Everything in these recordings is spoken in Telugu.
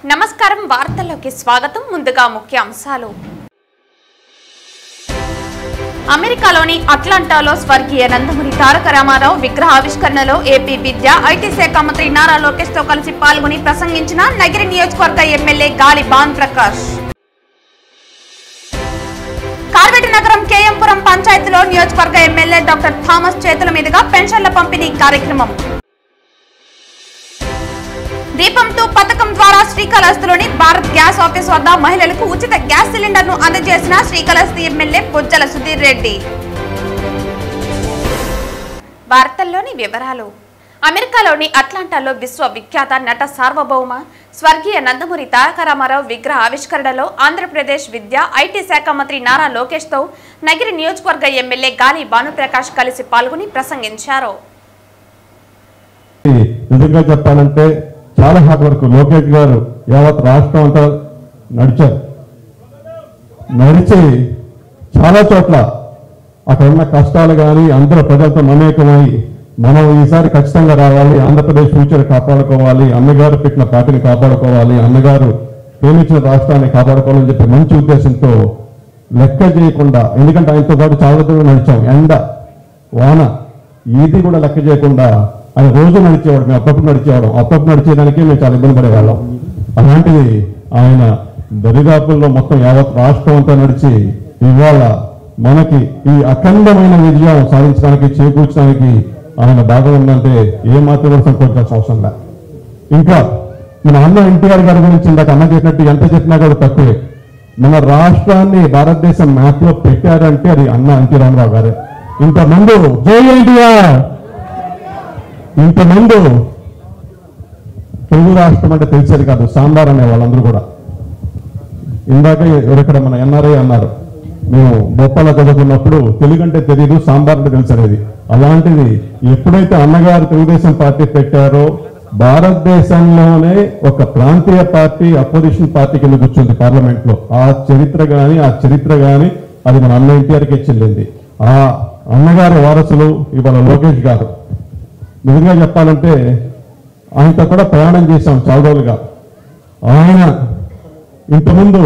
నమస్కారం వార్తల్లోకి స్వాగతం ముందుగా ముఖ్య అంశాలు అమెరికాలోని అట్లాంటాలో స్వర్గీయ నందమూరి తారక రామారావు విగ్రహ ఆవిష్కరణలో ఏపీ విద్య ఐటీ శాఖ మంత్రి నారా లోకేష్ తో కలిసి పాల్గొని ప్రసంగించిన నగిరి నియోజకవర్గ ఎమ్మెల్యే గాలి బాన్ ప్రకాష్ కార్వేటి నగరం కేఎంపురం పంచాయతీలో నియోజకవర్గ ఎమ్మెల్యే డాక్టర్ థామస్ చేతుల మీదుగా పెన్షన్ల పంపిణీ కార్యక్రమం దీపంతో పథకం ద్వారా శ్రీకాళహస్తిలోని భారత్ గ్యాస్ ఆఫీస్ వద్ద మహిళలకు ఉచిత గ్యాస్ సిలిండర్ ను అందజేసిన శ్రీకాళహస్తి ఎమ్మెల్యే బొజ్జల సుధీర్ రెడ్డి వార్తల్లోని వివరాలు అమెరికాలోని అట్లాంటాలో విశ్వవిఖ్యాత నట సార్వభౌమ స్వర్గీయ నందమూరి తారక రామారావు విగ్రహ ఆవిష్కరణలో ఆంధ్రప్రదేశ్ విద్య ఐటీ శాఖ మంత్రి నారా లోకేష్ తో నగిరి నియోజకవర్గ ఎమ్మెల్యే గాలి భానుప్రకాష్ కలిసి పాల్గొని ప్రసంగించారు నిజంగా చెప్పాలంటే చాలా హార్డ్ వర్క్ లోకేష్ గారు యావత్ రాష్ట్రం అంతా నడిచారు నడిచి చాలా చోట్ల అక్కడ ఉన్న కష్టాలు కానీ అందరూ ప్రజలతో మమేకమై మనం ఈసారి ఖచ్చితంగా రావాలి ఆంధ్రప్రదేశ్ ఫ్యూచర్ కాపాడుకోవాలి అన్నగారు పెట్టిన పార్టీని కాపాడుకోవాలి అన్నగారు ప్రేమించిన రాష్ట్రాన్ని కాపాడుకోవాలని చెప్పి మంచి ఉద్దేశంతో లెక్క చేయకుండా ఎందుకంటే ఆయనతో పాటు చాలా దూరం నడిచాం ఎండ వాన ఇది కూడా లెక్క చేయకుండా ఆయన రోజు నడిచేవాడు మేము అప్పుడప్పుడు నడిచేవాడు అప్పుడప్పుడు నడిచేదానికి మేము చాలా ఇబ్బంది పడేవాళ్ళం అలాంటిది ఆయన దరిదాపుల్లో మొత్తం యావత్ రాష్ట్రం అంతా నడిచి ఇవాళ మనకి ఈ అఖండమైన విజయం సాధించడానికి చేకూర్చడానికి ఆయన భాగం ఉందంటే ఏ మాత్రం కూడా సంకోచించాల్సిన అవసరం లే ఇంకా మన అన్న ఎన్టీఆర్ గారి గురించి ఇందాక అన్న చెప్పినట్టు ఎంత చెప్పినా కూడా తక్కువే మన రాష్ట్రాన్ని భారతదేశం మ్యాప్ లో పెట్టారంటే అది అన్న ఎన్టీ రామారావు గారే ఇంతమంది జై ఎన్టీఆర్ ఇంతమంది తెలుగు రాష్ట్రం అంటే తెలిసేది కాదు సాంబార్ అనే వాళ్ళందరూ కూడా ఇందాక ఇక్కడ మన ఎన్ఆర్ఐ అన్నారు మేము బొప్పల చదువుకున్నప్పుడు తెలుగు అంటే తెలియదు సాంబార్ అంటే తెలుసు అనేది అలాంటిది ఎప్పుడైతే అన్నగారు తెలుగుదేశం పార్టీ పెట్టారో భారతదేశంలోనే ఒక ప్రాంతీయ పార్టీ అపోజిషన్ పార్టీ కింద కూర్చుంది పార్లమెంట్ లో ఆ చరిత్ర గాని ఆ చరిత్ర గాని అది మన అన్న ఎన్టీఆర్కే చెల్లింది ఆ అన్నగారి వారసులు ఇవాళ లోకేష్ గారు నిజంగా చెప్పాలంటే ఆయనతో కూడా ప్రయాణం చేశాం చాలా రోజులుగా ఆయన ఇంతకుముందు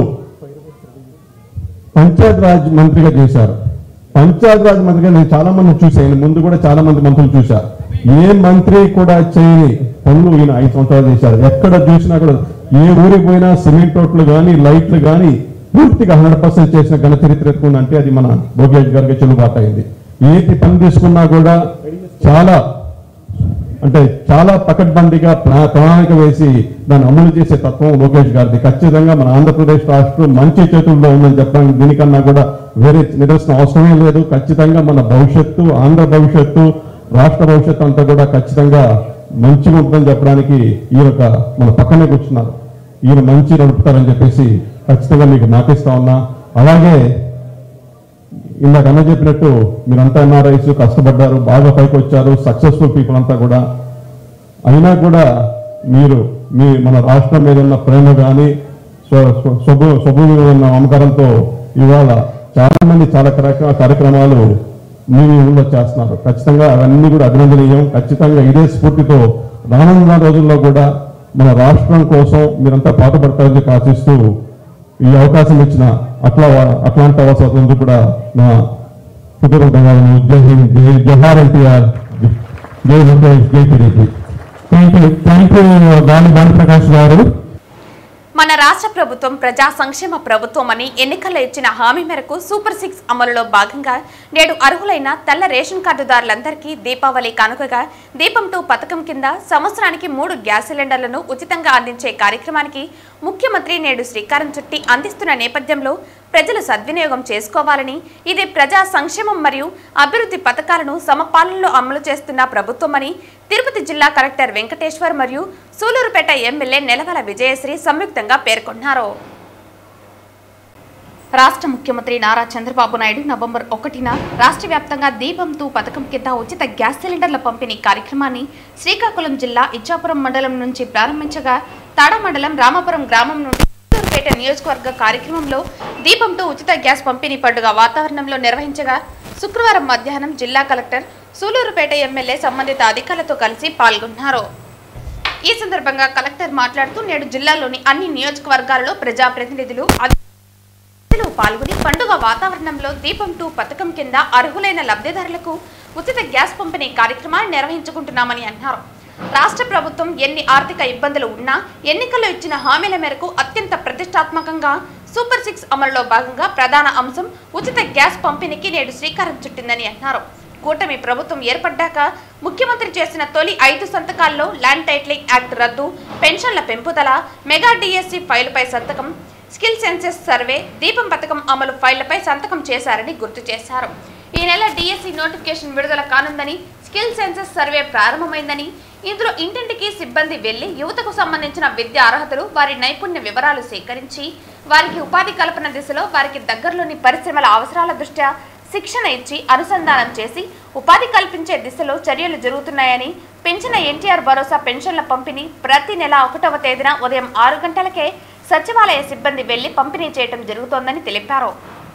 పంచాయత్ రాజ్ మంత్రిగా చేశారు పంచాయత్ రాజ్ మంత్రిగా నేను చాలా మంది చూశాను ముందు కూడా చాలా మంది మంత్రులు చూశారు ఏ మంత్రి కూడా చేయని పనులు ఈయన ఐదు సంవత్సరాలు చేశారు ఎక్కడ చూసినా కూడా ఏ ఊరికి పోయినా సిమెంట్ రోడ్లు కానీ లైట్లు కానీ పూర్తిగా హండ్రెడ్ పర్సెంట్ చేసిన ఘన చరిత్ర ఎత్తుకుందంటే అది మన భోగేష్ గారికి చెల్లుబాటు అయింది ఏది పని తీసుకున్నా కూడా చాలా అంటే చాలా పకడ్బందీగా ప్రా- ప్రణాళిక వేసి దాన్ని అమలు చేసే తత్వం లోకేష్ గారిది ఖచ్చితంగా మన ఆంధ్రప్రదేశ్ రాష్ట్రం మంచి చేతుల్లో ఉందని చెప్పడానికి దీనికన్నా కూడా వేరే నిదర్శనం అవసరమే లేదు ఖచ్చితంగా మన భవిష్యత్తు ఆంధ్ర భవిష్యత్తు రాష్ట్ర భవిష్యత్తు అంతా కూడా ఖచ్చితంగా మంచిగా ఉంటుందని చెప్పడానికి ఈ యొక్క మన పక్కనే కూర్చున్నారు ఈయన మంచి నడుపుతారని చెప్పేసి ఖచ్చితంగా మీకు మాటిస్తా ఉన్నా అలాగే ఇందాక అన్న చెప్పినట్టు మీరంతా ఎన్ఆర్ఐస్ కష్టపడ్డారు బాగా పైకి వచ్చారు సక్సెస్ఫుల్ పీపుల్ అంతా కూడా అయినా కూడా మీరు మీ మన రాష్ట్రం మీద ఉన్న ప్రేమ కానీ శుభ శుభ మీద ఉన్న మమకారంతో ఇవాళ చాలా మంది చాలా కార్యక్ర- కార్యక్రమాలు మీ మీ ఊళ్ళో చేస్తున్నారు ఖచ్చితంగా అవన్నీ కూడా అభినందనీయం ఖచ్చితంగా ఇదే స్ఫూర్తితో రానున్న రోజుల్లో కూడా మన రాష్ట్రం కోసం మీరంతా పాటుపడతారని చెప్పి ఆశిస్తూ ఈ అవకాశం ఇచ్చిన అట్లా అట్లాంటి అవసరం కూడా నా హృదయపూర్వకంగా జై హింద్ జై జవహర్ ఎన్టీఆర్ జై లోకేష్ జై TDP thank you thank you Gali Bhanuprakash గారు మన రాష్ట్ర ప్రభుత్వం ప్రజా సంక్షేమ ప్రభుత్వం అని ఎన్నికల్లో ఇచ్చిన హామీ మేరకు సూపర్ సిక్స్ అమలులో భాగంగా నేడు అర్హులైన తెల్ల రేషన్ కార్డుదారులందరికీ దీపావళి కానుకగా దీపం టూ పథకం కింద సంవత్సరానికి మూడు గ్యాస్ సిలిండర్లను ఉచితంగా అందించే కార్యక్రమానికి ముఖ్యమంత్రి నేడు శ్రీకారం చుట్టి అందిస్తున్న నేపథ్యంలో ప్రజలు సద్వినియోగం చేసుకోవాలని ఇది ప్రజా సంక్షేమం మరియు అభివృద్ధి పథకాలను సమపాలనలో అమలు చేస్తున్న ప్రభుత్వమని తిరుపతి జిల్లా కలెక్టర్ వెంకటేశ్వర్ మరియు సూలూరుపేట ఎమ్మెల్యే నెలవల విజయశ్రీ సంయుక్తంగా పేర్కొన్నారు రాష్ట్ర ముఖ్యమంత్రి నారా చంద్రబాబు నాయుడు నవంబర్ ఒకటిన రాష్ట్ర వ్యాప్తంగా దీపం టూ పథకం కింద ఉచిత గ్యాస్ సిలిండర్ల పంపిణీ కార్యక్రమాన్ని శ్రీకాకుళం జిల్లా ఇచ్చాపురం మండలం నుంచి ప్రారంభించగా తాడా మండలం రామాపురం గ్రామం నుండి చిత్తూరుపేట నియోజకవర్గ కార్యక్రమంలో దీపం టూ ఉచిత గ్యాస్ పంపిణీ పండుగ వాతావరణంలో నిర్వహించగా శుక్రవారం మధ్యాహ్నం జిల్లా కలెక్టర్ సూలూరుపేట ఎమ్మెల్యే సంబంధిత అధికారులతో కలిసి పాల్గొన్నారు ఈ సందర్భంగా కలెక్టర్ మాట్లాడుతూ నేడు జిల్లాలోని అన్ని నియోజకవర్గాలలో ప్రజాప్రతినిధులు అధికారులు పాల్గొని పండుగ వాతావరణంలో దీపం టూ పథకం కింద అర్హులైన లబ్ధిదారులకు ఉచిత గ్యాస్ పంపిణీ కార్యక్రమాన్ని నిర్వహించుకుంటున్నామని అన్నారు రాష్ట్ర ప్రభుత్వం ఎన్ని ఆర్థిక ఇబ్బందులు ఉన్నా ఎన్నికల్లో ఇచ్చిన హామీల మేరకు అత్యంత ప్రతిష్టాత్మకంగా సూపర్ సిక్స్ అమలులో భాగంగా ప్రధాన అంశం ఉచిత గ్యాస్ పంపిణీకి నేడు శ్రీకారం చుట్టిందని అన్నారు కూటమి ప్రభుత్వం ఏర్పడ్డాక ముఖ్యమంత్రి చేసిన తొలి ఐదు సంతకాల్లో ల్యాండ్ టైటిలింగ్ యాక్ట్ రద్దు పెన్షన్ల పెంపుదల మెగా డిఎస్సి ఫైలుపై సంతకం స్కిల్ సెన్సెస్ సర్వే దీపం పథకం అమలు ఫైళ్లపై సంతకం చేశారని గుర్తు చేశారు ఈ నెల డిఎస్సి నోటిఫికేషన్ విడుదల కానుందని స్కిల్ సెన్సెస్ సర్వే ప్రారంభమైందని ఇందులో ఇంటింటికి సిబ్బంది వెళ్లి యువతకు సంబంధించిన విద్యా అర్హతలు వారి నైపుణ్య వివరాలు సేకరించి వారికి ఉపాధి కల్పన దిశలో వారికి దగ్గరలోని పరిశ్రమల అవసరాల దృష్ట్యా శిక్షణ ఇచ్చి అనుసంధానం చేసి ఉపాధి కల్పించే దిశలో చర్యలు జరుగుతున్నాయని పెంచిన ఎన్టీఆర్ భరోసా పెన్షన్ల పంపిణీ ప్రతి నెల ఒకటవ తేదీన ఉదయం ఆరు గంటలకే సచివాలయ సిబ్బంది వెళ్లి పంపిణీ చేయడం జరుగుతోందని తెలిపారు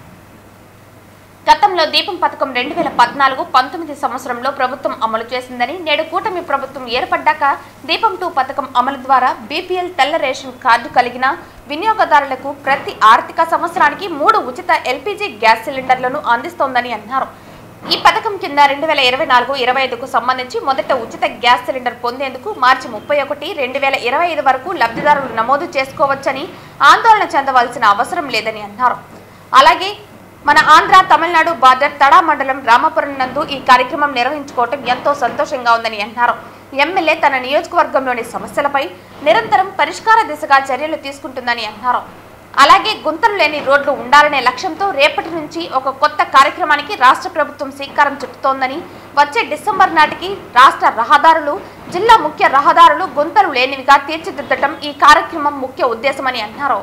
గతంలో దీపం పథకం రెండు వేల పద్నాలుగు పంతొమ్మిది సంవత్సరంలో ప్రభుత్వం అమలు చేసిందని నేడు కూటమి ప్రభుత్వం ఏర్పడ్డాక దీపం టూ పథకం అమలు ద్వారా బీపీఎల్ తెల్ల రేషన్ కార్డు కలిగిన వినియోగదారులకు ప్రతి ఆర్థిక సంవత్సరానికి మూడు ఉచిత ఎల్పీజీ గ్యాస్ సిలిండర్లను అందిస్తోందని అన్నారు ఈ పథకం కింద రెండు వేల ఇరవై నాలుగు ఇరవై ఐదుకు సంబంధించి మొదట ఉచిత గ్యాస్ సిలిండర్ పొందేందుకు మార్చి ముప్పై ఒకటి రెండు వేల ఇరవై ఐదు వరకు లబ్ధిదారులు నమోదు చేసుకోవచ్చని ఆందోళన చెందవలసిన అవసరం లేదని అన్నారు అలాగే మన ఆంధ్ర తమిళనాడు బార్డర్ తడా మండలం రామాపురం నందు ఈ కార్యక్రమం నిర్వహించుకోవటం ఎంతో సంతోషంగా ఉందని అన్నారు ఎమ్మెల్యే తన నియోజకవర్గంలోని సమస్యలపై నిరంతరం పరిష్కార దిశగా చర్యలు తీసుకుంటుందని అన్నారు అలాగే గుంతలు లేని రోడ్లు ఉండాలనే లక్ష్యంతో రేపటి నుంచి ఒక కొత్త కార్యక్రమానికి రాష్ట్ర ప్రభుత్వం శ్రీకారం చుట్టుతోందని వచ్చే డిసెంబర్ నాటికి రాష్ట్ర రహదారులు జిల్లా ముఖ్య రహదారులు గుంతలు లేనివిగా తీర్చిదిద్దటం ఈ కార్యక్రమం ముఖ్య ఉద్దేశమని అన్నారు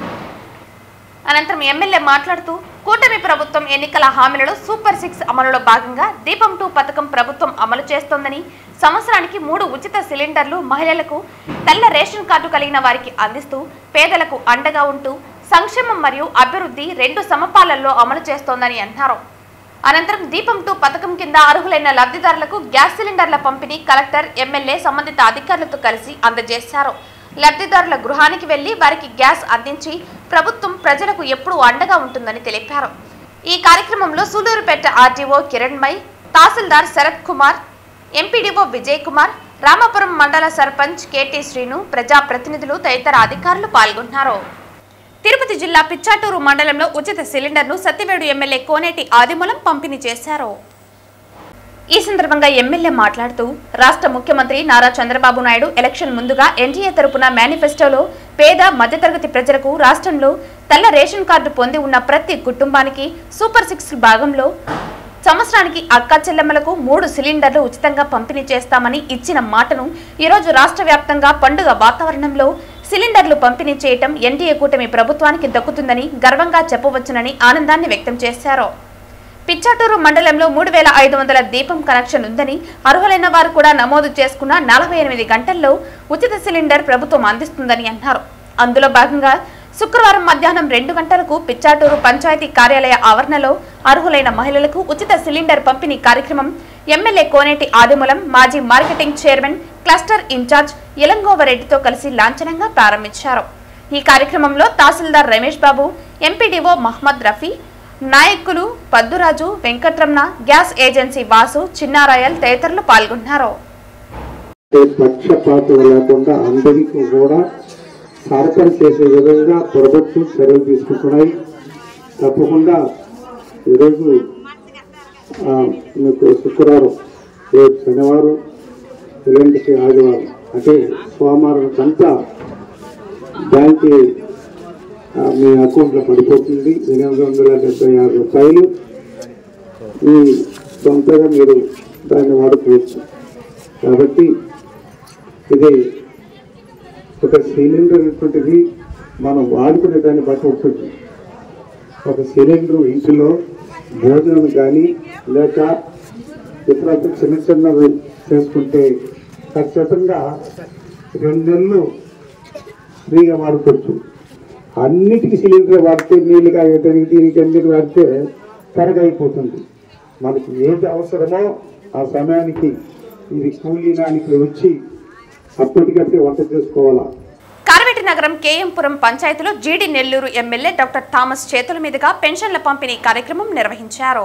అనంతరం ఎమ్మెల్యే మాట్లాడుతూ కూటమి ప్రభుత్వం ఎన్నికల హామీలలో సూపర్ సిక్స్ అమలులో భాగంగా దీపం టూ పథకం ప్రభుత్వం అమలు చేస్తోందని సంవత్సరానికి మూడు ఉచిత సిలిండర్లు మహిళలకు తెల్ల రేషన్ కార్డు కలిగిన వారికి అందిస్తూ పేదలకు అండగా ఉంటూ సంక్షేమం మరియు అభివృద్ధి రెండు సమపాలల్లో అమలు చేస్తోందని అన్నారు అనంతరం దీపం టూ పథకం కింద అర్హులైన లబ్ధిదారులకు గ్యాస్ సిలిండర్ల పంపిణీ కలెక్టర్ ఎమ్మెల్యే సంబంధిత అధికారులతో కలిసి అందజేశారు లబ్ధిదారుల గృహానికి వెళ్లి వారికి గ్యాస్ అందించి ప్రభుత్వం ప్రజలకు ఎప్పుడూ అండగా ఉంటుందని తెలిపారు ఈ కార్యక్రమంలో సూలూరుపేట ఆర్టీఓ కిరణ్మయ్ తహసీల్దార్ శరత్ కుమార్ ఎంపీడీఓ విజయ్ కుమార్ రామాపురం మండల సర్పంచ్ కేటీ శ్రీను ప్రజాప్రతినిధులు తదితర అధికారులు పాల్గొన్నారు తిరుపతి జిల్లా పిచ్చాటూరు మండలంలో ఉచిత సిలిండర్ను సత్యవేడు ఎమ్మెల్యే కోనేటి ఆదిమూలం పంపిణీ చేశారు ఈ సందర్భంగా ఎమ్మెల్యే మాట్లాడుతూ రాష్ట్ర ముఖ్యమంత్రి నారా చంద్రబాబు నాయుడు ఎలక్షన్ ముందుగా ఎన్డీఏ తరపున మేనిఫెస్టోలో పేద మధ్యతరగతి ప్రజలకు రాష్ట్రంలో తెల్ల రేషన్ కార్డు పొంది ఉన్న ప్రతి కుటుంబానికి సూపర్ సిక్స్ భాగంలో సంవత్సరానికి అక్క చెల్లెమ్మలకు మూడు సిలిండర్లు ఉచితంగా పంపిణీ చేస్తామని ఇచ్చిన మాటను ఈరోజు రాష్ట్ర వ్యాప్తంగా పండుగ వాతావరణంలో సిలిండర్లు పంపిణీ చేయటం ఎన్డీఏ కూటమి ప్రభుత్వానికి దక్కుతుందని గర్వంగా చెప్పవచ్చునని ఆనందాన్ని వ్యక్తం చేశారు పిచ్చాటూరు మండలంలో మూడు వేల ఐదు వందల దీపం కనెక్షన్ ఉందని అర్హులైన వారు కూడా నమోదు చేసుకున్న నలభై ఎనిమిది గంటల్లో ఉచిత సిలిండర్ ప్రభుత్వం అందిస్తుందని అన్నారు అందులో భాగంగా శుక్రవారం మధ్యాహ్నం రెండు గంటలకు పిచ్చాటూరు పంచాయతీ కార్యాలయ ఆవరణలో అర్హులైన మహిళలకు ఉచిత సిలిండర్ పంపిణీ కార్యక్రమం ఎమ్మెల్యే కోనేటి ఆదిమూలం మాజీ మార్కెటింగ్ చైర్మన్ క్లస్టర్ ఇన్ఛార్జ్ ఇలంగోవరెడ్డితో కలిసి లాంఛనంగా ప్రారంభించారు ఈ కార్యక్రమంలో తహసీల్దార్ రమేష్ బాబు ఎంపీడీఓ మహమ్మద్ రఫీ నాయకులు పద్దురాజు వెంకట్రమణ గ్యాస్ ఏజెన్సీ వాసు చిన్నారాయల్ తదితరులు పాల్గొన్నారు పక్షపాతం లేకుండా అందరికీ కూడా సహకారం చేసే విధంగా ప్రభుత్వం చర్యలు తీసుకుంటున్నాయి తప్పకుండా ఈరోజు ఆ, మీకు శుక్రవారం రేపు శనివారం ఎల్లుండికి ఆదివారం అంటే సోమవారం అంతా బ్యాంక్ ఆ, మీ అకౌంట్లో పడిపోతుంది ఎనిమిది వందల డెబ్బై ఆరు రూపాయలు మీ సొంతగా మీరు దాన్ని వాడుకోవచ్చు కాబట్టి ఇది ఒక సిలిండర్ అనేటువంటిది మనం వాడుకునే దాన్ని బట్టి ఉంటుంది ఒక సిలిండర్ ఇంటిలో భోజనం కానీ లేక ఇతర చిన్న చిన్నవి చేసుకుంటే ఖచ్చితంగా రెండు నెలలు ఫ్రీగా వాడుకోవచ్చు అన్నిటికీ సిలిండర్ వాడితే నీళ్ళు కాగటానికి దీనికి అన్నిటి వాడితే కరగైపోతుంది మనకి ఏది అవసరమో ఆ సమయానికి ఇది కూలీనానికి వచ్చి అప్పటికప్పుడే వంట చేసుకోవాలా కార్వేటి నగరం కేఎంపురం పంచాయతీలో జీడి నెల్లూరు ఎమ్మెల్యే డాక్టర్ థామస్ చేతుల మీదుగా పెన్షన్ల పంపిణీ కార్యక్రమం నిర్వహించారు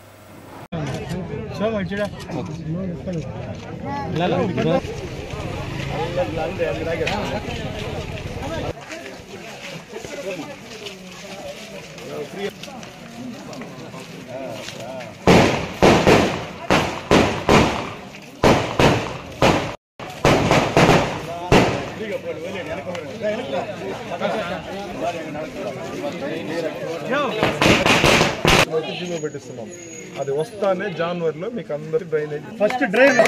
జీవో పెట్టిస్తున్నాం అది వస్తానే జనవరిలో మీకు అందరికి డ్రైనేజ్ ఫస్ట్ డ్రైవ్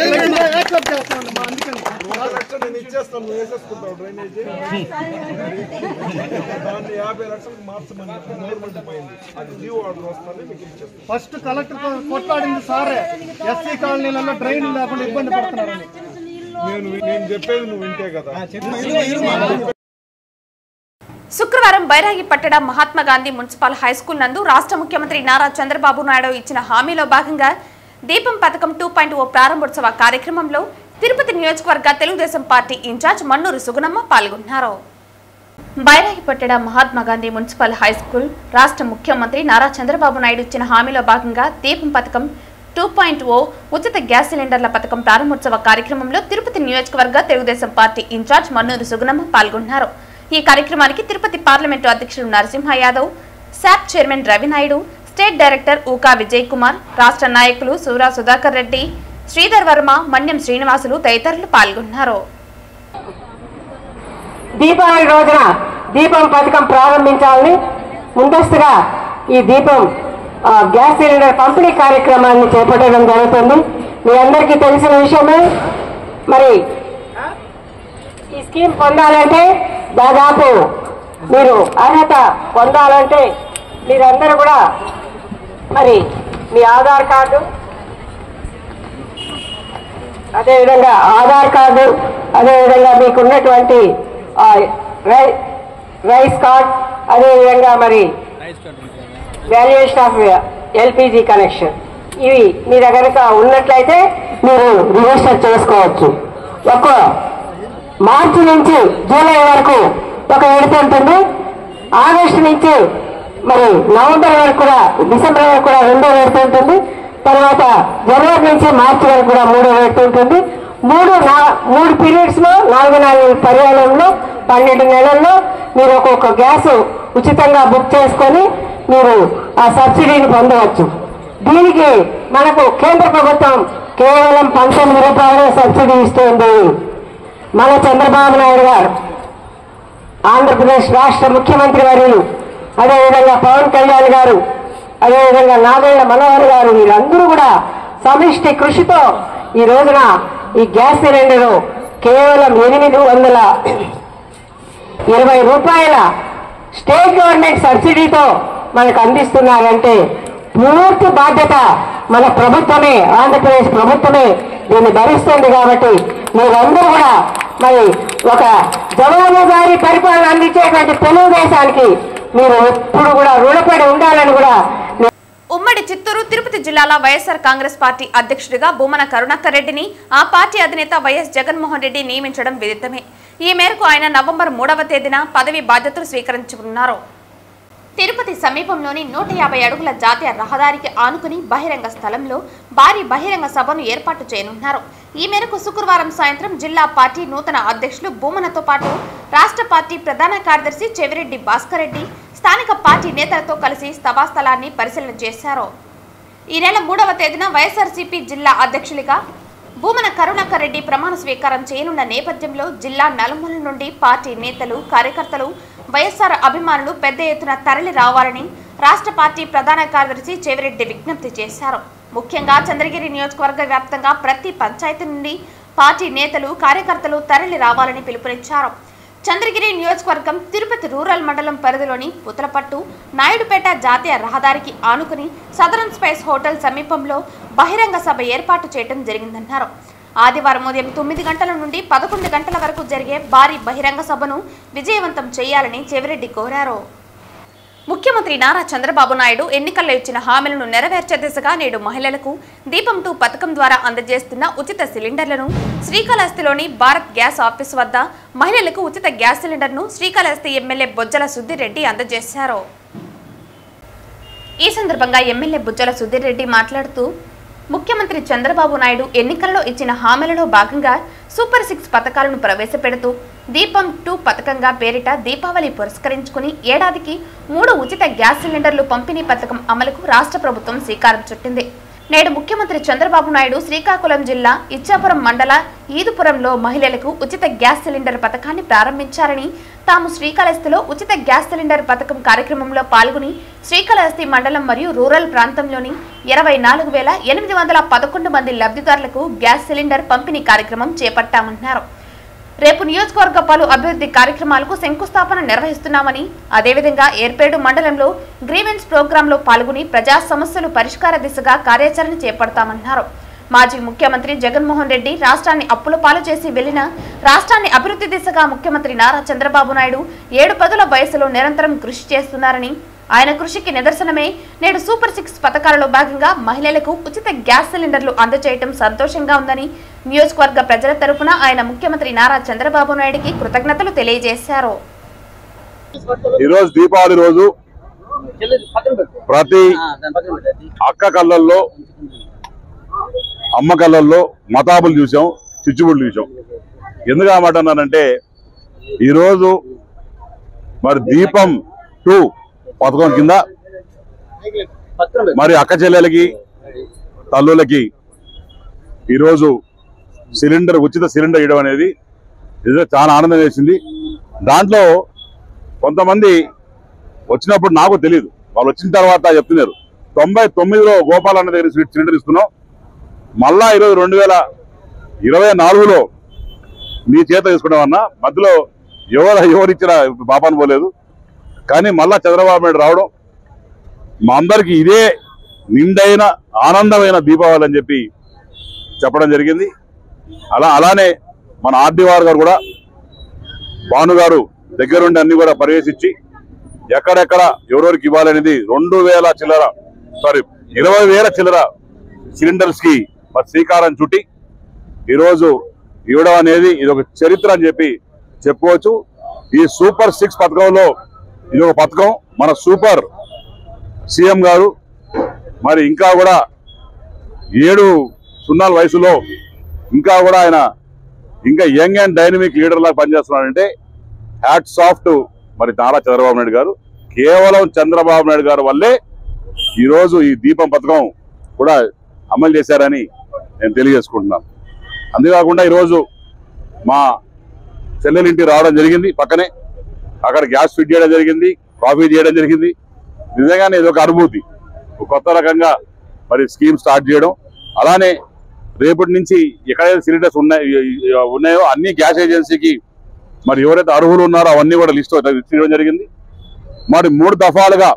లక్షలు నేను ఇచ్చేస్తాను నువ్వు వేసేసుకుంటావు డ్రైనేజ్ దాన్ని యాభై లక్షలకు మార్చమని గవర్నమెంట్ పోయింది అది జీవో ఆర్డర్ వస్తానే మీకు ఇచ్చేస్తాను ఫస్ట్ కలెక్టర్ తో కొట్లాడింది సారే ఎస్సీ కాలనీలలో డ్రైన్ లేకుండా ఇబ్బంది పడుతున్నారని నేను నేను చెప్పేది నువ్వు వింటే కదా శుక్రవారం Bairagi Pattana Mahatma Gandhi municipal high school నందు రాష్ట్ర ముఖ్యమంత్రి నారా చంద్రబాబు నాయుడు ఇచ్చిన హామీలో భాగంగా దీపం పథకం టూ పాయింట్ ఓ ప్రారంభోత్సవ కార్యక్రమంలో తిరుపతి నియోజకవర్గ తెలుగుదేశం పార్టీ ఇన్ఛార్జ్ మన్నూరు సుగుణమ్మ పాల్గొన్నారు Bairagipattana Mahatma Gandhi municipal high school రాష్ట్ర ముఖ్యమంత్రి నారా చంద్రబాబు నాయుడు ఇచ్చిన హామీలో భాగంగా దీపం పథకం టూ పాయింట్ ఓ ఉచిత గ్యాస్ సిలిండర్ల పథకం ప్రారంభోత్సవ కార్యక్రమంలో తిరుపతి నియోజకవర్గ తెలుగుదేశం పార్టీ ఇన్ఛార్జ్ మన్నూరు సుగుణమ్మ పాల్గొన్నారు ఈ కార్యక్రమానికి తిరుపతి పార్లమెంటు అధ్యక్షుడు Narasimha Yadav SAAP chairman Ravinaidu state director Ooka Vijay Kumar రాష్ట్ర నాయకులు సూరా సుధాకర్ రెడ్డి శ్రీధర్ వర్మ మన్యం శ్రీనివాసులు తదితరులు పాల్గొన్నారు దీపావళి రోజున దీపం పథకం ప్రారంభించాలని ముందస్తుగా ఈ దీపం ఆ, గ్యాస్ సిలిండర్ పంపిణీ కార్యక్రమాన్ని చేపట్టడం జరుగుతుంది మీ అందరికీ తెలిసిన విషయమే మరి ఈ స్కీమ్ పొందాలంటే దాదాపు మీరు అర్హత పొందాలంటే మీరందరూ కూడా మరి మీ ఆధార్ కార్డు అదేవిధంగా ఆధార్ కార్డు అదేవిధంగా మీకు ఉన్నటువంటి ఆ, రై రైస్ కార్డ్ అదేవిధంగా మరి వాల్యుయేషన్ ఆఫ్ ఎల్పిజి కనెక్షన్ ఇవి మీ దగ్గర ఉన్నట్లయితే మీరు రిజిస్టర్ చేసుకోవచ్చు ఒక మార్చి నుంచి జూలై వరకు ఒక విడత ఉంటుంది ఆగస్టు నుంచి మరి నవంబర్ వరకు కూడా డిసెంబర్ వరకు కూడా రెండో విడత ఉంటుంది తర్వాత జనవరి నుంచి మార్చి వరకు కూడా మూడో విడత ఉంటుంది మూడు నా- మూడు పీరియడ్స్ లో నాలుగు నాలుగు పర్యాయంలో పన్నెండు నెలల్లో మీరు ఒక్కొక్క గ్యాస్ ఉచితంగా బుక్ చేసుకొని మీరు ఆ సబ్సిడీని పొందవచ్చు దీనికి మనకు కేంద్ర ప్రభుత్వం కేవలం పంతొమ్మిది రూపాయలే సబ్సిడీ ఇస్తుంది మన చంద్రబాబు నాయుడు గారు ఆంధ్రప్రదేశ్ రాష్ట్ర ముఖ్యమంత్రి వర్యులు అదేవిధంగా పవన్ కళ్యాణ్ గారు అదేవిధంగా నాగేళ్ల మనోహర్ గారు వీరందరూ కూడా సమిష్టి కృషితో ఈ రోజున ఈ గ్యాస్ సిలిండర్ కేవలం ఎనిమిది వందల ఇరవై రూపాయల స్టేట్ గవర్నమెంట్ సబ్సిడీతో మనకు అందిస్తున్నారంటే పూర్తి బాధ్యత మన ప్రభుత్వమే ఆంధ్రప్రదేశ్ ప్రభుత్వమే దీన్ని భరిస్తుంది కాబట్టి మీరందరూ కూడా మరి ఒక జవాబుదారీ పరిపాలన అందించేటువంటి తెలుగుదేశానికి మీరు ఎప్పుడు కూడా రుణపడి ఉండాలని కూడా నేను ఉమ్మడి చిత్తూరు తిరుపతి జిల్లాల వైఎస్ఆర్ కాంగ్రెస్ పార్టీ అధ్యక్షుడిగా భూమన కరుణాకర్ రెడ్డిని ఆ పార్టీ అధినేత వైఎస్ జగన్మోహన్ రెడ్డి నియమించడం విదితమే ఈ మేరకు ఆయన నవంబర్ మూడవ తేదీన పదవి బాధ్యతలు స్వీకరించనున్నారు తిరుపతి సమీపంలోని నూట యాభై అడుగుల జాతీయ రహదారికి ఆనుకుని బహిరంగ స్థలంలో భారీ బహిరంగ సభను ఏర్పాటు చేయనున్నారు ఈ మేరకు శుక్రవారం సాయంత్రం జిల్లా పార్టీ నూతన అధ్యక్షులు భూమనతో పాటు రాష్ట్ర పార్టీ ప్రధాన కార్యదర్శి చెవిరెడ్డి భాస్కర్ రెడ్డి స్థానిక పార్టీ నేతలతో కలిసి సభాస్థలాన్ని పరిశీలన చేశారు ఈ నెల మూడవ తేదీన వైఎస్ఆర్సీపీ జిల్లా అధ్యక్షులుగా భూమన కరుణాకర్ రెడ్డి ప్రమాణ స్వీకారం చేయనున్న నేపథ్యంలో జిల్లా నలుమూలల నుండి పార్టీ నేతలు కార్యకర్తలు వైఎస్ఆర్ అభిమానులు పెద్ద ఎత్తున తరలి రావాలని రాష్ట్ర పార్టీ ప్రధాన కార్యదర్శి చెవిరెడ్డి విజ్ఞప్తి చేశారు ముఖ్యంగా చంద్రగిరి నియోజకవర్గ వ్యాప్తంగా ప్రతి పంచాయతీ నుండి పార్టీ నేతలు కార్యకర్తలు తరలి రావాలని పిలుపునిచ్చారు చంద్రగిరి నియోజకవర్గం తిరుపతి రూరల్ మండలం పరిధిలోని పుతలపట్టు నాయుడుపేట జాతీయ రహదారికి ఆనుకుని సదరన్ స్పైస్ హోటల్ సమీపంలో బహిరంగ సభ ఏర్పాటు చేయడం జరిగిందన్నారు ఆదివారం ఉదయం తొమ్మిది గంటల నుండి పదకొండు గంటల వరకు జరిగే భారీ బహిరంగ సభను విజయవంతం చేయాలని చెవిరెడ్డి కోరారు ముఖ్యమంత్రి నారా చంద్రబాబు నాయుడు ఎన్నికల్లో ఇచ్చిన హామీలను నెరవేర్చే దిశగా నేడు మహిళలకు దీపం టూ పథకం ద్వారా అందజేస్తున్న ఉచిత సిలిండర్లను శ్రీకాళహస్తిలోని భారత్ గ్యాస్ ఆఫీస్ వద్ద మహిళలకు ఉచిత గ్యాస్ సిలిండర్ను శ్రీకాళహస్తి ఎమ్మెల్యే బొజ్జల సుద్దిరెడ్డి అందజేశారు ఈ సందర్భంగా ఎమ్మెల్యే బుజ్జల సుధీర్ రెడ్డి మాట్లాడుతూ ముఖ్యమంత్రి చంద్రబాబు నాయుడు ఎన్నికల్లో ఇచ్చిన హామీలలో భాగంగా సూపర్ సిక్స్ పథకాలను ప్రవేశపెడుతూ దీపం టూ పథకంగా పేరిట దీపావళి పురస్కరించుకుని ఏడాదికి మూడు ఉచిత గ్యాస్ సిలిండర్లు పంపిణీ పథకం అమలుకు రాష్ట్ర ప్రభుత్వం శ్రీకారం చుట్టింది నేడు ముఖ్యమంత్రి చంద్రబాబు నాయుడు శ్రీకాకుళం జిల్లా ఇచ్చాపురం మండల ఈదుపురంలో మహిళలకు ఉచిత గ్యాస్ సిలిండర్ పథకాన్ని ప్రారంభించారని తాము శ్రీకాళహస్తిలో ఉచిత గ్యాస్ సిలిండర్ పథకం కార్యక్రమంలో పాల్గొని శ్రీకాళహస్తి మండలం మరియు రూరల్ ప్రాంతంలోని ఇరవై నాలుగు వేల ఎనిమిది వందల పదకొండు మంది లబ్ధిదారులకు గ్యాస్ సిలిండర్ పంపిణీ కార్యక్రమం చేపట్టామన్నారు రేపు నియోజకవర్గ పలు అభివృద్ధి కార్యక్రమాలకు శంకుస్థాపన నిర్వహిస్తున్నామని అదేవిధంగా ఏర్పేడు మండలంలో గ్రీవెన్స్ ప్రోగ్రాంలో పాల్గొని ప్రజా సమస్యలు పరిష్కార దిశగా కార్యాచరణ చేపడతామన్నారు మాజీ ముఖ్యమంత్రి జగన్మోహన్ రెడ్డి రాష్ట్రాన్ని అప్పుల పాలు చేసి వెళ్లిన రాష్ట్రాన్ని అభివృద్ధి దిశగా ముఖ్యమంత్రి నారా చంద్రబాబు నాయుడు ఏడు పదుల వయసులో నిరంతరం కృషి చేస్తున్నారని ఆయన కృషికి నిదర్శనమే నేడు సూపర్ సిక్స్ పథకాలలో భాగంగా మహిళలకు ఉచిత గ్యాస్ సిలిండర్లు అందజేయటం సంతోషంగా ఉందని నియోజకవర్గ ప్రజల తరపున ఆయన ముఖ్యమంత్రి నారా చంద్రబాబు నాయుడికి కృతజ్ఞతలు తెలియజేశారు ఈరోజు దీపావళి రోజు ప్రతి అక్క కళ్ళల్లో అమ్మ కళ్ళల్లో మతాబులు చూసాం చిచ్చుబుళ్ళు చూసాం ఎందుకు ఆ మాట అన్నానంటే ఈరోజు మరి దీపం టూ పథకం కింద మరి అక్క చెల్లెలకి తల్లులకి ఈరోజు సిలిండర్ ఉచిత సిలిండర్ ఇవ్వడం అనేది నిజంగా చాలా ఆనందం వేసింది దాంట్లో కొంతమంది వచ్చినప్పుడు నాకు తెలియదు వాళ్ళు వచ్చిన తర్వాత చెప్తున్నారు తొంభై తొమ్మిదిలో గోపాల్ అన్న దగ్గర స్వీట్ సిలిండర్ ఇస్తున్నాం మళ్ళా ఈరోజు రెండు వేల ఇరవై నాలుగులో నీ చేత తీసుకున్నాం అన్న మధ్యలో ఎవరు ఎవరిచ్చిన పాపాను పోలేదు కానీ మళ్ళా చంద్రబాబు నాయుడు రావడం మా అందరికి ఇదే నిండైన ఆనందమైన దీపావళి అని చెప్పి చెప్పడం జరిగింది అలా అలానే మన ఆర్డీఆర్ గారు కూడా భాను గారు దగ్గరుండి అన్ని కూడా పర్యవేశించి ఎక్కడెక్కడ ఎవరెవరికి ఇవ్వాలనేది రెండు వేల చిల్లర సారీ ఇరవై వేల చిల్లర సిలిండర్స్ కి మరి శ్రీకారం చుట్టి ఈరోజు ఇవ్వడం అనేది ఇది ఒక చరిత్ర అని చెప్పి చెప్పుకోవచ్చు ఈ సూపర్ సిక్స్ పథకంలో ఇది ఒక పథకం మన సూపర్ సీఎం గారు మరి ఇంకా కూడా ఏడు సున్నాల వయసులో ఇంకా కూడా ఆయన ఇంకా యంగ్ అండ్ డైనమిక్ లీడర్ లాగా పనిచేస్తున్నాడంటే హ్యాట్ సాఫ్ట్ మరి నారా చంద్రబాబు నాయుడు గారు కేవలం చంద్రబాబు నాయుడు గారు వల్లే ఈరోజు ఈ దీపం పథకం కూడా అమలు చేశారని నేను తెలియజేసుకుంటున్నాను అంతేకాకుండా ఈరోజు మా చెల్లెలింటి రావడం జరిగింది పక్కనే అక్కడ గ్యాస్ ఫిట్ చేయడం జరిగింది కాఫీ చేయడం జరిగింది నిజంగానే ఇది ఒక అనుభూతి ఒక కొత్త రకంగా మరి స్కీమ్ స్టార్ట్ చేయడం అలానే రేపటి నుంచి ఎక్కడైతే సిలిండర్స్ ఉన్నాయి ఉన్నాయో అన్ని గ్యాస్ ఏజెన్సీకి మరి ఎవరైతే అర్హులు ఉన్నారో అవన్నీ కూడా లిస్ట్ ఇవ్వడం జరిగింది మరి మూడు దఫాలుగా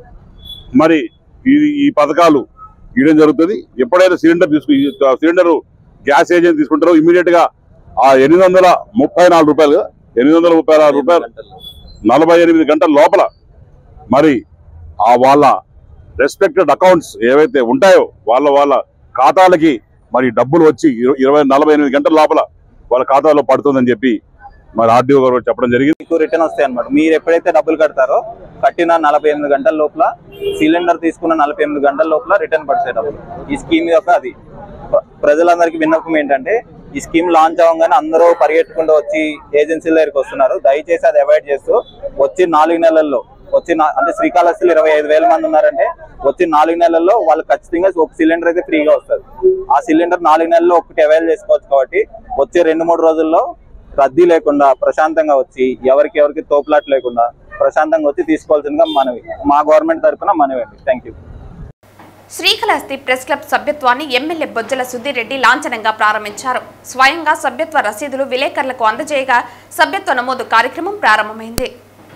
మరి ఈ ఈ పథకాలు ఇవ్వడం జరుగుతుంది ఎప్పుడైతే సిలిండర్ తీసుకు సిలిండర్ గ్యాస్ ఏజెన్సీ తీసుకుంటారో ఇమీడియట్ గా ఆ ఎనిమిది వందల ముప్పై నాలుగు రూపాయలు ఎనిమిది వందల ముప్పై నాలుగు రూపాయలు నలభై ఎనిమిది గంటల లోపల మరి ఆ వాళ్ళ రెస్పెక్టెడ్ అకౌంట్స్ ఏవైతే ఉంటాయో వాళ్ళ వాళ్ళ ఖాతాలకి మరి డబ్బులు వచ్చి ఇర- ఇరవై నలభై ఎనిమిది గంటల లోపల వాళ్ళ ఖాతాలో పడుతుందని చెప్పి మరి ఆర్డీఓ గారు చెప్పడం జరిగింది మీకు రిటర్న్ వస్తాయి అనమాట మీరు ఎప్పుడైతే డబ్బులు కడతారో కట్టిన నలభై ఎనిమిది గంటల లోపల సిలిండర్ తీసుకున్న నలభై ఎనిమిది గంటల లోపల రిటర్న్ పడతాయి డబ్బులు ఈ స్కీమ్ యొక్క అది ప్ర- ప్రజలందరికీ విన్నపం ఏంటంటే ఈ స్కీమ్ లాంచ్ అవ్వగానే అందరూ పరిగెట్టుకుంటూ వచ్చి ఏజెన్సీల దగ్గరికి వస్తున్నారు దయచేసి అది అవాయిడ్ చేస్తూ వచ్చి నాలుగు నెలల్లో వచ్చి నా- అంటే శ్రీకాళహస్తిలో ఇరవై ఐదు వేల మంది ఉన్నారంటే వచ్చి నాలుగు నెలల్లో వాళ్ళు ఖచ్చితంగా ఒక సిలిండర్ అయితే ఫ్రీగా వస్తుంది ఆ సిలిండర్ నాలుగు నెలల్లో ఒకటి అవైల్ చేసుకోవచ్చు కాబట్టి వచ్చే రెండు మూడు రోజుల్లో రద్దీ లేకుండా ప్రశాంతంగా వచ్చి ఎవరికి ఎవరికి తోపులాట్ లేకుండా ప్రశాంతంగా వచ్చి తీసుకోవాల్సిందిగా మనవి మా గవర్నమెంట్ తరఫున మనవి అండి thank you Srikalahasti press club సభ్యత్వాన్ని ఎమ్మెల్యే బొజ్జల సుధీరెడ్డి లాంఛనంగా ప్రారంభించారు స్వయంగా సభ్యత్వ రసీదులు విలేకరులకు అందజేయగా సభ్యత్వ నమోదు కార్యక్రమం ప్రారంభమైంది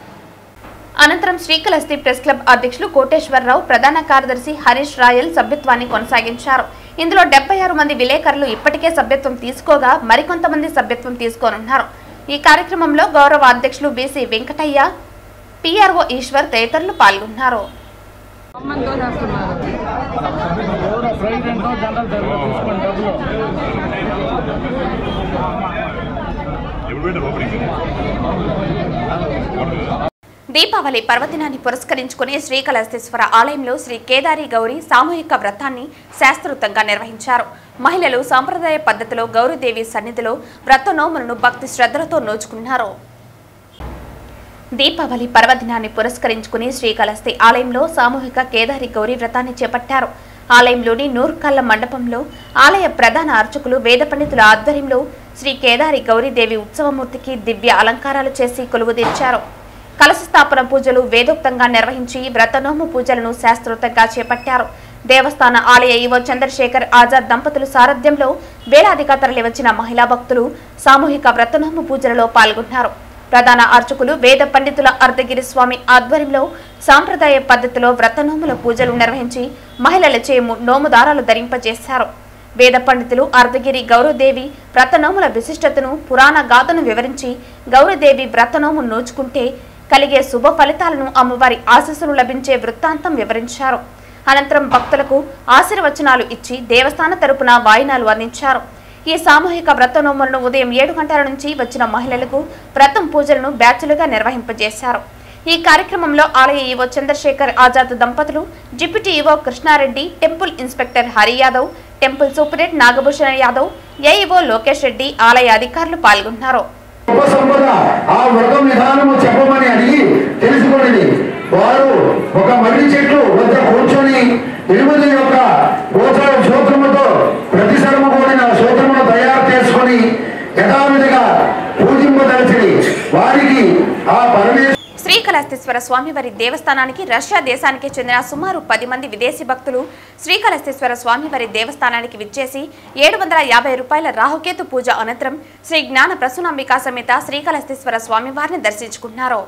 అనంతరం శ్రీకాళహస్తి ప్రెస్ క్లబ్ అధ్యక్షులు కోటేశ్వరరావు ప్రధాన కార్యదర్శి హరీష్ రాయల్ సభ్యత్వాన్ని కొనసాగించారు ఇందులో డెబ్బై ఆరు మంది విలేకరులు ఇప్పటికే సభ్యత్వం తీసుకోగా మరికొంతమంది సభ్యత్వం తీసుకోనున్నారు ఈ కార్యక్రమంలో గౌరవ అధ్యక్షులు బీసీ వెంకటయ్య పిఆర్ఓ ఈశ్వర్ తదితరులు పాల్గొన్నారు ఎవరో ప్రెసిడెంట్ జనరల్ దగ్గర తీసుకోండి డబ్బులు దీపావళి పర్వదినాన్ని పురస్కరించుకుని శ్రీకాళహస్తీశ్వర ఆలయంలో శ్రీ కేదారి గౌరి సామూహిక వ్రతాన్ని శాస్త్రోక్తంగా నిర్వహించారు మహిళలు సాంప్రదాయ పద్ధతిలో గౌరీదేవి సన్నిధిలో వ్రత నోములను భక్తి శ్రద్ధలతో నోచుకున్నారు దీపావళి పర్వదినాన్ని పురస్కరించుకుని శ్రీకాళహస్తి ఆలయంలో సామూహిక కేదారి గౌరీ వ్రతాన్ని చేపట్టారు ఆలయంలోని నూర్కల్ల మండపంలో ఆలయ ప్రధాన అర్చకులు వేద పండితుల ఆధ్వర్యంలో శ్రీ కేదారి గౌరీదేవి ఉత్సవమూర్తికి దివ్య అలంకారాలు చేసి కొలువు తీర్చారు కలశ స్థాపన పూజలు వేదోక్తంగా నిర్వహించి వ్రతనోము పూజలను శాస్త్రోక్తంగా చేపట్టారు దేవస్థాన ఆలయ ఈవో చంద్రశేఖర్ ఆజాద్ దంపతుల సారథ్యంలో వేలాదిగా తరలివచ్చిన మహిళా భక్తులు సామూహిక వ్రతనోము పూజలలో పాల్గొన్నారు ప్రధాన అర్చకులు వేద పండితుల అర్ధగిరి స్వామి ఆధ్వర్యంలో సాంప్రదాయ పద్ధతిలో వ్రతనోముల పూజలు నిర్వహించి మహిళలచే ము- నోముదారాలు ధరింపజేశారు వేద పండితులు అర్ధగిరి గౌరవదేవి వ్రతనోముల విశిష్టతను పురాణ గాథను వివరించి గౌరవదేవి వ్రతనోము నోచుకుంటే కలిగే శుభ ఫలితాలను అమ్మవారి ఆశీస్సులు లభించే వృత్తాంతం వివరించారు అనంతరం భక్తులకు ఆశీర్వచనాలు ఇచ్చి దేవస్థాన తరపున వాయినాలు అందించారు ఈ సామూహిక వ్రత నోములను ఉదయం ఏడు గంటల నుంచి వచ్చిన మహిళలకు వ్రతం పూజలను బ్యాచ్లుగా నిర్వహింపజేశారు ఈ కార్యక్రమంలో ఆలయ ఈవో చంద్రశేఖర్ ఆజాద్ దంపతులు deputy EO Krishnareddy temple inspector Hari Yadav temple superintendent Nagabhushana Yadav AEO Lokesh Reddy ఆలయ అధికారులు పాల్గొన్నారు గొప్ప సంపద ఆ వ్రతం విధానము చెప్పమని అడిగి తెలుసుకునేది వారు ఒక మర్రి చెట్టు వద్ద కూర్చొని ఎనిమిది యొక్క గోచర సూత్రముతో ప్రతి సరము కూడిన సూత్రమును తయారు చేసుకొని యథావిధిగా పూజింపదలచిడి వారికి ఆ పరమేశ్వర శ్రీకాళహస్తీశ్వర స్వామివారి దేవస్థానానికి రష్యా దేశానికి చెందిన సుమారు పది మంది విదేశీ భక్తులు శ్రీకాళహస్తీశ్వర స్వామివారి దేవస్థానానికి విచ్చేసి ఏడు వందల యాభై రూపాయల రాహుకేతు పూజ అనంతరం శ్రీ జ్ఞాన ప్రసూనాంబికా సమేత శ్రీకాళహస్తీశ్వర స్వామివారిని దర్శించుకున్నారు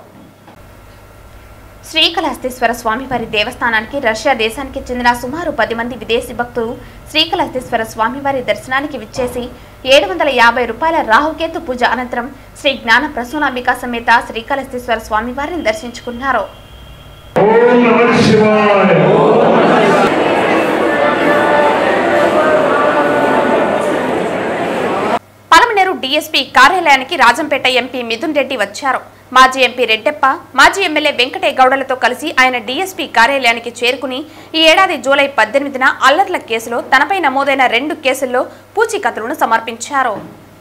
శ్రీకాళహస్తీశ్వర స్వామివారి దేవస్థానానికి రష్యా దేశానికి చెందిన సుమారు పది మంది విదేశీ భక్తులు శ్రీకాళహస్తీశ్వర స్వామివారి దర్శనానికి విచ్చేసి ఏడు వందల యాభై రూపాయల రాహుకేతు పూజ అనంతరం శ్రీ జ్ఞాన ప్రసూనాంబిక సమేత శ్రీకాళహస్తీశ్వర స్వామివారిని దర్శించుకున్నారు ఓం నమ శివాయ పలమనేరు డీఎస్పీ కార్యాలయానికి రాజంపేట ఎంపీ మిథున్ రెడ్డి వచ్చారు మాజీ ఎంపీ రెడ్డెప్ప మాజీ ఎమ్మెల్యే వెంకటే గౌడలతో కలిసి ఆయన డీఎస్పీ కార్యాలయానికి చేరుకుని ఈ ఏడాది జూలై పద్దెనిమిదిన అల్లర్ల కేసులో తనపై నమోదైన రెండు కేసుల్లో పూచీకత్తులను సమర్పించారు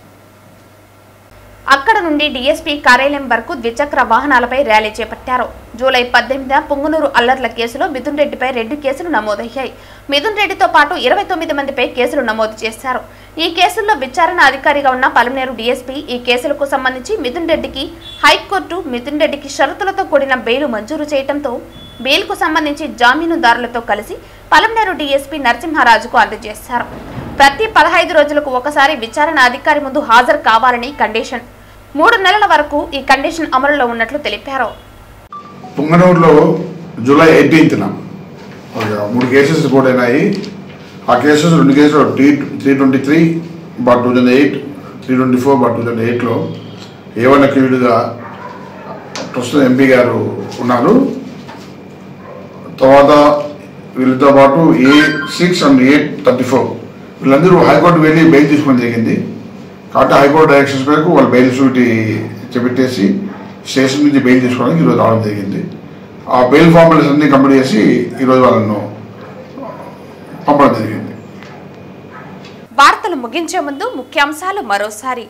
అక్కడ నుండి డీఎస్పీ కార్యాలయం వరకు ద్విచక్ర వాహనాలపై ర్యాలీ చేపట్టారు జూలై పద్దెనిమిదిన పొంగునూరు అల్లర్ల కేసులో మిథున్ రెడ్డిపై రెండు కేసులు నమోదయ్యాయి మిథున్ రెడ్డితో పాటు ఇరవై తొమ్మిది మందిపై కేసులు నమోదు చేశారు ఈ కేసుల్లో విచారణ అధికారిగా ఉన్న పలమనేరు డీఎస్పీ ఈ కేసులకు సంబంధించి మిథున్ రెడ్డికి హైకోర్టు మిథున్ రెడ్డికి షరతులతో కూడిన బెయిల్ మంజూరు చేయడంతో బెయిల్కు సంబంధించి జామీనుదారులతో కలిసి పలమనేరు డీఎస్పీ నరసింహారాజుకు అందజేశారు ప్రతి పదహైదు రోజులకు ఒకసారి విచారణ అధికారి ముందు హాజరు కావాలని కండిషన్ మూడు నెలల వరకు ఈ కండిషన్ అమలులో ఉన్నట్లు తెలిపారు పుంగనూరులో జూలై ఎయిటీన్త్న మూడు కేసెస్ కూడా అయినాయి ఆ కేసెస్ రెండు కేసులు T three twenty three bar two thousand eight three twenty four bar two thousand ఎయిట్లో ఏవన్ అక్యూడ్గా ప్రస్తుతం ఎంపీ గారు ఉన్నారు తర్వాత వీళ్ళతో పాటు A six and eight thirty four వీళ్ళందరూ హైకోర్టు వెళ్ళి బెయిల్ తీసుకోవడం జరిగింది కాబట్టి హైకోర్టు డైరెక్షన్స్ మేరకు వాళ్ళు బెయిల్ సూటి చేపెట్టేసి స్టేషన్ నుంచి బెయిల్ తీసుకోవడానికి ఈరోజు రావడం జరిగింది ఆ బెయిల్ ఫార్మాలిటీస్ అన్ని కంప్లీట్ చేసి ఈరోజు వాళ్ళను పంపడం జరిగింది వార్తలు ముగించే ముందు ముఖ్యాంశాలు మరోసారి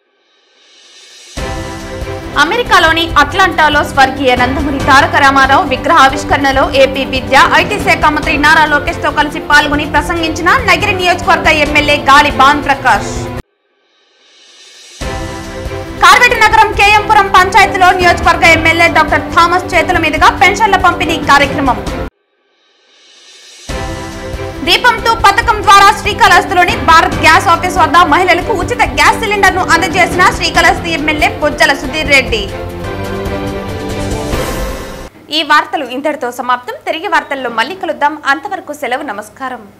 అమెరికాలోని అట్లాంటాలో స్వర్గీయ నందమూరి తారక రామారావు విగ్రహావిష్కరణలో ఏపీ విద్య ఐటీ శాఖ మంత్రి నారా లోకేష్ తో కలిసి పాల్గొని ప్రసంగించిన నగిరి నియోజకవర్గ ఎమ్మెల్యే గాలి బాన్ ప్రకాష్ కార్వేటి నగరం కేఎంపురం పంచాయతీలో నియోజకవర్గ ఎమ్మెల్యే డాక్టర్ థామస్ చేతుల మీదుగా పెన్షన్ల పంపిణీ కార్యక్రమం దీపం టూ పథకం ద్వారా శ్రీకాళహస్తిలోని భారత్ గ్యాస్ ఆఫీస్ వద్ద మహిళలకు ఉచిత గ్యాస్ సిలిండర్ ను అందజేసిన శ్రీకాళహస్తి ఎమ్మెల్యే బొజ్జల సుధీర్ రెడ్డి ఈ వార్తలు ఇంతటితో సమాప్తం తిరిగి వార్తల్లో మళ్ళీ కలుద్దాం అంతవరకు సెలవు నమస్కారం